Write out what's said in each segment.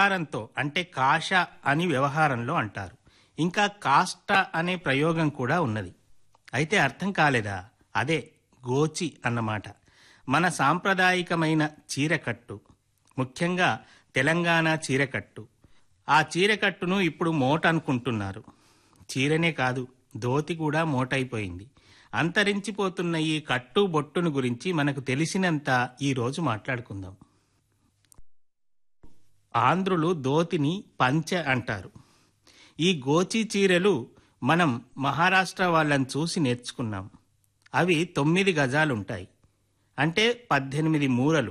వ్యవహారంతో అంటే కాష అని వ్యవహారంలో అంటారు ఇంకా కాష్ట అనే ప్రయోగం కూడా ఉన్నది అయితే అర్థం కాలేదా అదే గోచి అన్నమాట మన సాంప్రదాయికమైన చీరకట్టు ముఖ్యంగా తెలంగాణ చీరకట్టు ఆ చీరకట్టును ఇప్పుడు మోట అనుకుంటున్నారు చీరనే కాదు ధోతి కూడా మోటైపోయింది అంతరించిపోతున్న ఈ కట్టు బొట్టును గురించి మనకు తెలిసినంత ఈ రోజు మాట్లాడుకుందాం ఆంధ్రులు ధోతిని పంచె అంటారు ఈ గోచి చీరలు మనం మహారాష్ట్ర వాళ్ళని చూసి నేర్చుకున్నాం అవి తొమ్మిది గజాలుంటాయి అంటే పద్దెనిమిది మూరలు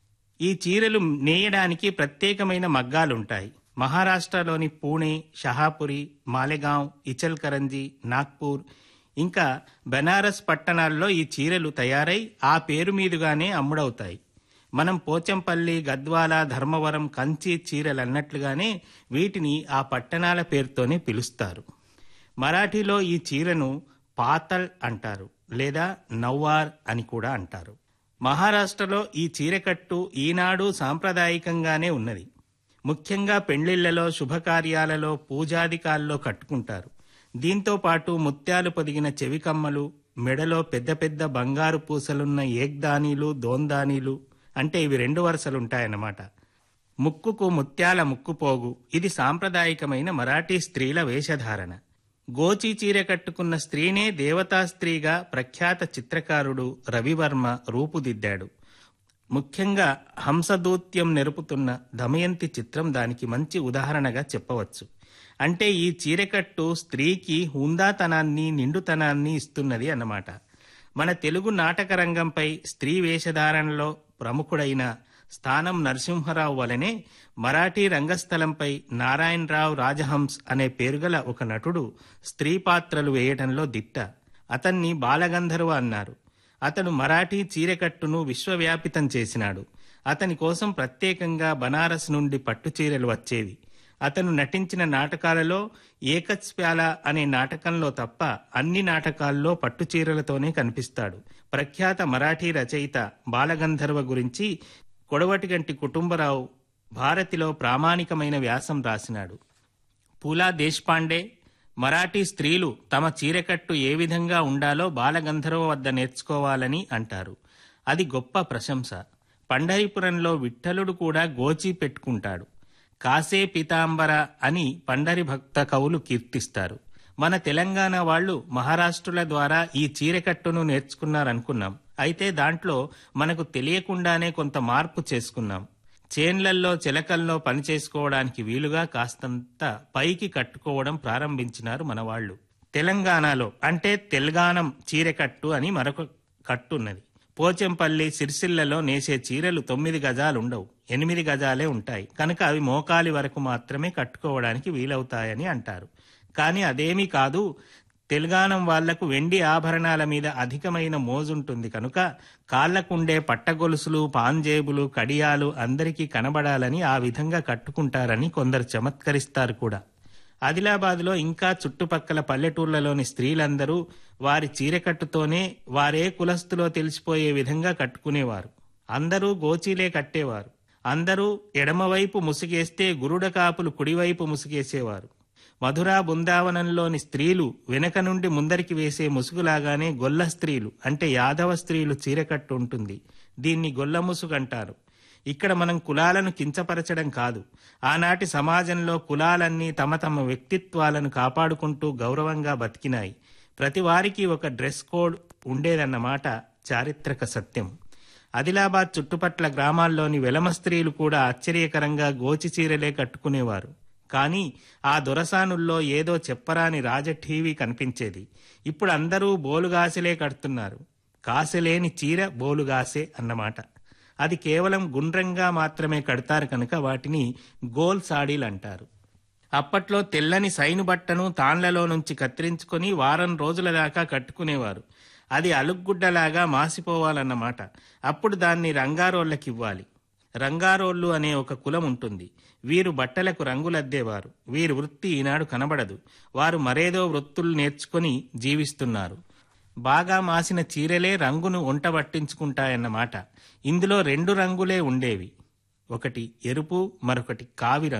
ఈ చీరలు నేయడానికి ప్రత్యేకమైన మగ్గాలుంటాయి మహారాష్ట్రలోని పూణే షహాపురి మాలెగాం ఇచల్కరంజి నాగ్పూర్ ఇంకా బెనారస్ పట్టణాల్లో ఈ చీరలు తయారై ఆ పేరు మీదుగానే అమ్ముడవుతాయి మనం పోచంపల్లి గద్వాల ధర్మవరం కంచి చీరలు అన్నట్లుగానే వీటిని ఆ పట్టణాల పేరుతోనే పిలుస్తారు మరాఠీలో ఈ చీరను పాతల్ అంటారు లేదా నవ్వార్ అని కూడా అంటారు మహారాష్ట్రలో ఈ చీరకట్టు ఈనాడు సాంప్రదాయకంగానే ఉన్నది ముఖ్యంగా పెళ్లిళ్లలో శుభకార్యాలలో పూజాదికాల్లో కట్టుకుంటారు దీంతో పాటు ముత్యాలు పొదిగిన చెవికమ్మలు మెడలో పెద్ద పెద్ద బంగారు పూసలున్న ఏక్దానీలు దోందానీలు అంటే ఇవి రెండు వరుసలుంటాయన్నమాట ముక్కుకు ముత్యాల ముక్కుపోగు ఇది సాంప్రదాయకమైన మరాఠీ స్త్రీల వేషధారణ గోచి చీర కట్టుకున్న స్త్రీనే దేవతా స్త్రీగా ప్రఖ్యాత చిత్రకారుడు రవివర్మ రూపుదిద్దాడు ముఖ్యంగా హంసదూత్యం నెరుపుతున్న దమయంతి చిత్రం దానికి మంచి ఉదాహరణగా చెప్పవచ్చు అంటే ఈ చీరకట్టు స్త్రీకి హుందాతనాన్ని నిండుతనాన్ని ఇస్తున్నది అన్నమాట మన తెలుగు నాటక రంగంపై స్త్రీ వేషధారణలో ప్రముఖుడైన స్థానం నరసింహరావు వలనే మరాఠీ రంగస్థలంపై నారాయణరావు రాజహంస్ అనే పేరుగల ఒక నటుడు స్త్రీ పాత్రలు వేయటంలో దిట్ట అతన్ని బాలగంధర్వ అన్నారు అతను మరాఠీ చీరకట్టును విశ్వవ్యాపితం చేసినాడు అతని కోసం ప్రత్యేకంగా బనారస్ నుండి పట్టు చీరలు వచ్చేవి అతను నటించిన నాటకాలలో ఏకత్స్ప్యాల అనే నాటకంలో తప్ప అన్ని నాటకాల్లో పట్టు చీరలతోనే కనిపిస్తాడు ప్రఖ్యాత మరాఠీ రచయిత బాలగంధర్వ గురించి కొడవటిగంటి కుటుంబరావు భారతిలో ప్రామాణికమైన వ్యాసం రాసినాడు పూలా దేశ్పాండే మరాఠీ స్త్రీలు తమ చీరకట్టు ఏ విధంగా ఉండాలో బాలగంధర్వ వద్ద నేర్చుకోవాలని అంటారు అది గొప్ప ప్రశంస పండరిపురంలో విఠలుడు కూడా గోచి పెట్టుకుంటాడు కాసే పీతాంబర అని పండరి భక్త కవులు కీర్తిస్తారు మన తెలంగాణ వాళ్ళు మహారాష్ట్రుల ద్వారా ఈ చీరకట్టును నేర్చుకున్నారనుకున్నాం అయితే దాంట్లో మనకు తెలియకుండానే కొంత మార్పు చేసుకున్నాం చేన్లల్లో చిలకల్లో పని చేసుకోవడానికి వీలుగా కాస్తంత పైకి కట్టుకోవడం ప్రారంభించినారు మన వాళ్ళు తెలంగాణలో అంటే తెలంగాణం చీరకట్టు అని మరొక కట్టు ఉన్నది పోచంపల్లి సిరిసిల్లలో నేసే చీరలు తొమ్మిది గజాలుండవు ఎనిమిది గజాలే ఉంటాయి కనుక అవి మోకాలి వరకు మాత్రమే కట్టుకోవడానికి వీలవుతాయని అంటారు కానీ అదేమీ కాదు తెలంగాణం వాళ్లకు వెండి ఆభరణాల మీద అధికమైన మోజుంటుంది కనుక కాళ్లకుండే పట్టగొలుసులు పాంజేబులు కడియాలు అందరికీ కనబడాలని ఆ విధంగా కట్టుకుంటారని కొందరు చమత్కరిస్తారు కూడా ఆదిలాబాద్లో ఇంకా చుట్టుపక్కల పల్లెటూర్లలోని స్త్రీలందరూ వారి చీరకట్టుతోనే వారే కులస్తులో తెలిసిపోయే విధంగా కట్టుకునేవారు అందరూ గోచీలే కట్టేవారు అందరూ ఎడమవైపు ముసుగేస్తే గురుడ కాపులు కుడివైపు ముసుగేసేవారు మధురా బృందావనంలోని స్త్రీలు వెనక నుండి ముందరికి వేసే ముసుగులాగానే గొల్ల స్త్రీలు అంటే యాదవ స్త్రీలు చీరకట్టు ఉంటుంది దీన్ని గొల్ల ముసుగంటారు ఇక్కడ మనం కులాలను కించపరచడం కాదు ఆనాటి సమాజంలో కులాలన్నీ తమ తమ వ్యక్తిత్వాలను కాపాడుకుంటూ గౌరవంగా బతికినాయి ప్రతి వారికి ఒక డ్రెస్ కోడ్ ఉండేదన్నమాట చారిత్రక సత్యం ఆదిలాబాద్ చుట్టుపట్ల గ్రామాల్లోని వెలమ స్త్రీలు కూడా ఆశ్చర్యకరంగా గోచి చీరలే కట్టుకునేవారు కానీ ఆ దొరసానుల్లో ఏదో చెప్పరాని రాజఠీవి కనిపించేది ఇప్పుడు అందరూ బోలుగాసెలే కడుతున్నారు కాసెలేని చీర బోలుగాసే అన్నమాట అది కేవలం గుండ్రంగా మాత్రమే కడతారు కనుక వాటిని గోల్ సాడీలు అంటారు అప్పట్లో తెల్లని సైను బట్టను తాన్లలో నుంచి కత్తిరించుకొని వారం రోజుల దాకా కట్టుకునేవారు అది అలుగుడ్డలాగా మాసిపోవాలన్నమాట అప్పుడు దాన్ని రంగారోళ్ళకివ్వాలి రంగారోళ్ళు అనే ఒక కులం ఉంటుంది వీరు బట్టలకు రంగులద్దేవారు వీరి వృత్తి ఈనాడు కనబడదు వారు మరేదో వృత్తులు నేర్చుకొని జీవిస్తున్నారు బాగా మాసిన చీరలే రంగును ఒంట పట్టించుకుంటాయన్నమాట ఇందులో రెండు రంగులే ఉండేవి ఒకటి ఎరుపు మరొకటి కావి రంగు